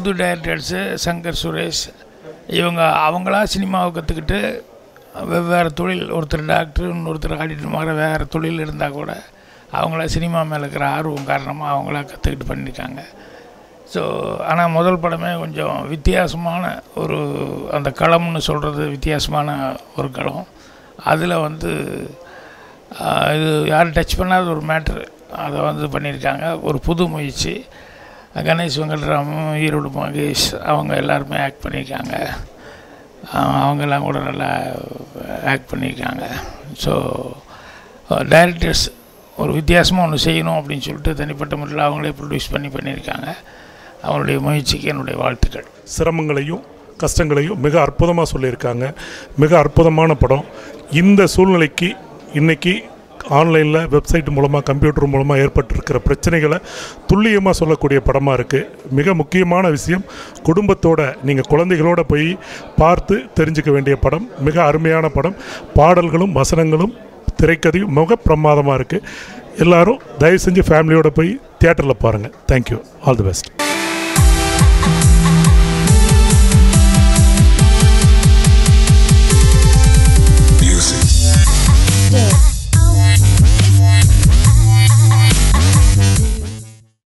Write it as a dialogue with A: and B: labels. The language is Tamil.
A: புது டைரக்டர்ஸு சங்கர் சுரேஷ் இவங்க அவங்களா சினிமாவை கற்றுக்கிட்டு வெவ்வேறு தொழில் ஒருத்தர் டாக்டர் இன்னொருத்தர் ஆடிட்டர் மாதிரி வேறு தொழில் இருந்தால் கூட அவங்கள சினிமா மேலே இருக்கிற ஆர்வம் காரணமாக அவங்களா கற்றுக்கிட்டு பண்ணியிருக்காங்க ஸோ ஆனால் முதல் படமே கொஞ்சம் வித்தியாசமான ஒரு அந்த களம்னு சொல்கிறது வித்தியாசமான ஒரு களம் அதில் வந்து ஆஹ், இது யாரும் டச் பண்ணாத ஒரு மேட்ரு அதை வந்து பண்ணியிருக்காங்க ஒரு புது முயற்சி கணேஷ் வெங்கட்ராமன் ஈரோடு மகேஷ் அவங்க எல்லாருமே ஆக்ட் பண்ணியிருக்காங்க ஆஹ், அவங்கெல்லாம் கூட நல்லா ஆக்ட் பண்ணியிருக்காங்க ஸோ டைரக்டர்ஸ் ஒரு வித்தியாசமாக ஒன்று செய்யணும் அப்படின்னு சொல்லிட்டு தனிப்பட்ட முறையில் அவங்களே ப்ரொடியூஸ் பண்ணி பண்ணியிருக்காங்க அவங்களுடைய முயற்சிக்கு என்னுடைய வாழ்த்துக்கள்
B: சிரமங்களையும் கஷ்டங்களையும் மிக அற்புதமாக சொல்லியிருக்காங்க மிக அற்புதமான படம் இந்த சூழ்நிலைக்கு இன்னைக்கு ஆன்லைனில் வெப்சைட் மூலமாக கம்ப்யூட்டர் மூலமாக ஏற்பட்டிருக்கிற பிரச்சனைகளை துல்லியமாக சொல்லக்கூடிய படமாக இருக்குது மிக முக்கியமான விஷயம் குடும்பத்தோட நீங்கள் குழந்தைகளோட போய் பார்த்து தெரிஞ்சுக்க வேண்டிய படம் மிக அருமையான படம் பாடல்களும் வசனங்களும் திரைக்கதையும் மிக பிரமாதமாக இருக்குது எல்லாரும் தயவு செஞ்சு ஃபேமிலியோட போய் தியேட்டரில் பாருங்கள் தேங்க்யூ ஆல் தி பெஸ்ட்